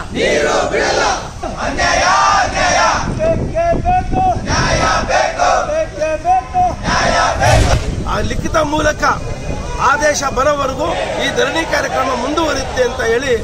ಬೇಕೇ ಬೇಕು ಬೇಕೇ ಬೇಕು ಆ ಲಿಖಿತ ಮೂಲಕ ಆದೇಶ ಬರೋವರೆಗೂ ಈ ಧರಣಿ ಕಾರ್ಯಕ್ರಮ ಮುಂದುವರಿಯುತ್ತೆ ಅಂತ ಹೇಳಿ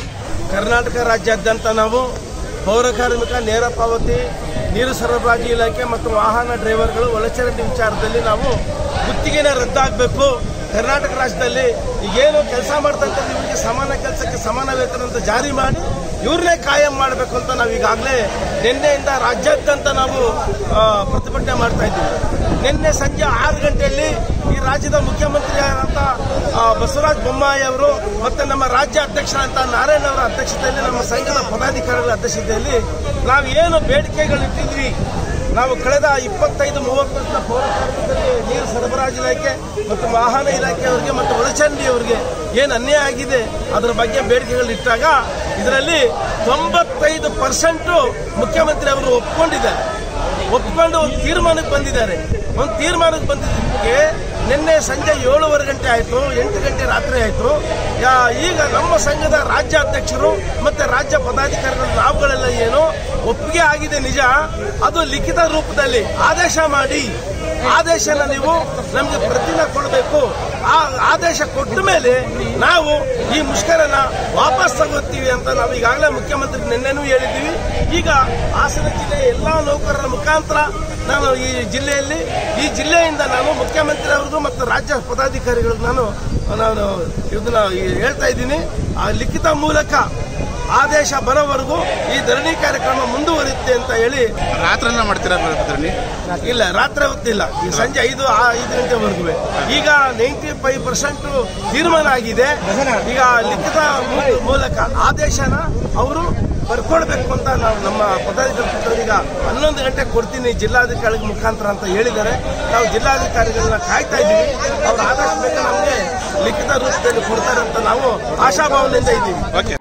ಕರ್ನಾಟಕ ರಾಜ್ಯಾದ್ಯಂತ ನಾವು ಪೌರ ಕಾರ್ಮಿಕ ನೇರ ಪಾವತಿ ನೀರು ಸರಬರಾಜು ಇಲಾಖೆ ಮತ್ತು ವಾಹನ ಡ್ರೈವರ್ಗಳು ಒಳಚರಂಡಿ ವಿಚಾರದಲ್ಲಿ ನಾವು ಗುತ್ತಿಗೆನ ರದ್ದಾಗಬೇಕು ಕರ್ನಾಟಕ ರಾಜ್ಯದಲ್ಲಿ ಈಗೇನು ಕೆಲಸ ಮಾಡ್ತಂತ ಇವರಿಗೆ ಸಮಾನ ಕೆಲಸಕ್ಕೆ ಸಮಾನ ವೇತನ ಅಂತ ಜಾರಿ ಮಾಡಿ ಇವ್ರನ್ನೇ ಕಾಯಂ ಮಾಡಬೇಕು ಅಂತ ನಾವು ಈಗಾಗಲೇ ನಿನ್ನೆಯಿಂದ ರಾಜ್ಯಾದ್ಯಂತ ನಾವು ಆ, ಪ್ರತಿಭಟನೆ ಮಾಡ್ತಾ ಇದ್ದೀವಿ ನಿನ್ನೆ ಸಂಜೆ ಆರು ಗಂಟೆಯಲ್ಲಿ ಈ ರಾಜ್ಯದ ಮುಖ್ಯಮಂತ್ರಿ ಆದಂತ ಆ, ಬಸವರಾಜ ಬೊಮ್ಮಾಯಿ ಅವರು ಮತ್ತೆ ನಮ್ಮ ರಾಜ್ಯ ಅಧ್ಯಕ್ಷರಂತ ನಾರಾಯಣ ಅವರ ಅಧ್ಯಕ್ಷತೆಯಲ್ಲಿ ನಮ್ಮ ಸಂಘದ ಪದಾಧಿಕಾರಿಗಳ ಅಧ್ಯಕ್ಷತೆಯಲ್ಲಿ ನಾವು ಏನು ಬೇಡಿಕೆಗಳು ಇಟ್ಟಿದ್ವಿ ನಾವು ಕಳೆದ ಇಪ್ಪತ್ತೈದು ಮೂವತ್ತು ವರ್ಷದ ಪೌರ ಕಾರ್ಮಿಕರಿಗೆ ನೀರು ಸರಬರಾಜು ಇಲಾಖೆ ಮತ್ತು ವಾಹನ ಇಲಾಖೆಯವರಿಗೆ ಮತ್ತು ಒಳಚರಂಡಿಯವರಿಗೆ ಏನು ಅನ್ಯಾಯ ಆಗಿದೆ ಅದರ ಬಗ್ಗೆ ಬೇಡಿಕೆಗಳು ಇಟ್ಟಾಗ ಇದರಲ್ಲಿ ತೊಂಬತ್ತೈದು ಪರ್ಸೆಂಟು ಮುಖ್ಯಮಂತ್ರಿ ಅವರು ಒಪ್ಕೊಂಡಿದ್ದಾರೆ ಒಪ್ಕೊಂಡು ಒಂದು ತೀರ್ಮಾನಕ್ಕೆ ಬಂದಿದ್ದಾರೆ ಒಂದು ತೀರ್ಮಾನಕ್ಕೆ ಬಂದಿದ್ದಕ್ಕೆ ನಿನ್ನೆ ಸಂಜೆ ಏಳುವರೆ ಗಂಟೆ ಆಯಿತು ಎಂಟು ಗಂಟೆ ರಾತ್ರಿ ಆಯಿತು ಈಗ ನಮ್ಮ ಸಂಘದ ರಾಜ್ಯ ಅಧ್ಯಕ್ಷರು ಮತ್ತೆ ರಾಜ್ಯ ಪದಾಧಿಕಾರಿಗಳು ನಾವುಗಳೆಲ್ಲ ಏನು ಒಪ್ಪಿಗೆ ಆಗಿದೆ ನಿಜ ಅದು ಲಿಖಿತ ರೂಪದಲ್ಲಿ ಆದೇಶ ಮಾಡಿ ಆದೇಶನ ನೀವು ನಮಗೆ ಪ್ರತಿನ ಕೊಡಬೇಕು ಆ ಆದೇಶ ಕೊಟ್ಟ ಮೇಲೆ ನಾವು ಈ ಮುಷ್ಕರನ ವಾಪಸ್ ತಗೋತೀವಿ ಅಂತ ನಾವು ಈಗಾಗಲೇ ಮುಖ್ಯಮಂತ್ರಿ ನಿನ್ನೆನೂ ಹೇಳಿದ್ದೀವಿ ಈಗ ಹಾಸನ ಜಿಲ್ಲೆಯ ಎಲ್ಲಾ ನೌಕರರ ಮುಖಾಂತರ ನಾನು ಈ ಜಿಲ್ಲೆಯಲ್ಲಿ ಈ ಜಿಲ್ಲೆಯಿಂದ ನಾನು ಮುಖ್ಯಮಂತ್ರಿ ಅವ್ರಿಗೂ ಮತ್ತು ರಾಜ್ಯ ಪದಾಧಿಕಾರಿಗಳಿಗೂ ನಾನು ನಾನು ಇದನ್ನ ಹೇಳ್ತಾ ಇದ್ದೀನಿ ಆ ಲಿಖಿತ ಮೂಲಕ ಆದೇಶ ಬರೋವರೆಗೂ ಈ ಧರಣಿ ಕಾರ್ಯಕ್ರಮ ಮುಂದುವರಿಯುತ್ತೆ ಅಂತ ಹೇಳಿ ರಾತ್ರಿನ ಮಾಡ್ತೀರಾ ಧರಣಿ ಇಲ್ಲ ರಾತ್ರಿ ಹೊತ್ತಿಲ್ಲ ಈ ಸಂಜೆ ಐದು ಆ- ಐದು ಗಂಟೆವರೆಗೂ ಈಗ ನೈಂಟಿ ಫೈವ್ ಪರ್ಸೆಂಟ್ ತೀರ್ಮಾನ ಆಗಿದೆ ಈಗ ಲಿಖಿತ ಮೂ- ಮೂಲಕ ಆದೇಶನ ಅವರು ಬರ್ಕೊಡ್ಬೇಕು ಅಂತ ನಾವು ನಮ್ಮ ಪದಾಧಿಕಾರಿ ಈಗ ಹನ್ನೊಂದು ಗಂಟೆ ಕೊಡ್ತೀನಿ ಜಿಲ್ಲಾಧಿಕಾರಿ ಮುಖಾಂತರ ಅಂತ ಹೇಳಿದ್ದಾರೆ ನಾವು ಜಿಲ್ಲಾಧಿಕಾರಿಗಳನ್ನ ಕಾಯ್ತಾ ಇದ್ದೀವಿ ಅವ್ರು ಆದಷ್ಟು ಬೇಗ ನಮಗೆ ಲಿಖಿತ ರೂಪದಲ್ಲಿ ಕೊಡ್ತಾರೆ ಅಂತ ನಾವು ಆಶಾಭಾವನೆಯಿಂದ ಇದ್ದೀವಿ ಓಕೆ